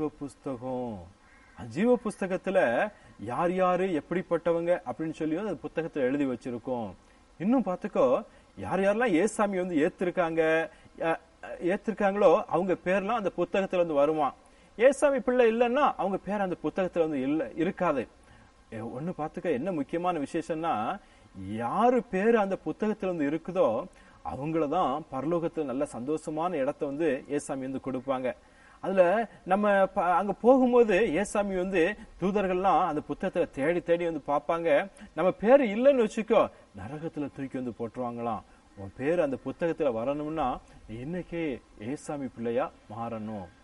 புஸ்தகம் அந்த ஜீவ புஸ்தகத்துல யார் யாரு எப்படிப்பட்டவங்க அப்படின்னு சொல்லியும் அந்த புத்தகத்துல எழுதி வச்சிருக்கோம் இன்னும் பார்த்துக்கோ யார் யாரெல்லாம் ஏசாமி வந்து ஏத்திருக்காங்க அஹ், அஹ், ஏத்திருக்காங்களோ அவங்க பேர்லாம் அந்த புத்தகத்துல வந்து வருமா ஏசாமி பிள்ளை இல்லைன்னா அவங்க பேர் அந்த புத்தகத்துல வந்து இல்ல இருக்காது எ, ஒண்ணு பார்த்துக்க என்ன முக்கியமான விசேஷம்னா யாரு பேர் அந்த புத்தகத்துல வந்து இருக்குதோ அவங்கள தான் பரலோகத்துல நல்ல சந்தோஷமான இடத்த வந்து ஏசாமி வந்து கொடுப்பாங்க அதுல நம்ம ப- அங்க போகும்போது ஏசாமி வந்து தூதர்கள்லாம் அந்த புத்தகத்துல தேடி தேடி வந்து பார்ப்பாங்க நம்ம பேர் இல்லைன்னு வச்சுக்கோ நரகத்துல தூக்கி வந்து போட்டுருவாங்களாம் உன் பேர் அந்த புத்தகத்துல வரணும்னா நீ இன்னைக்கே ஏசாமி பிள்ளையா மாறணும்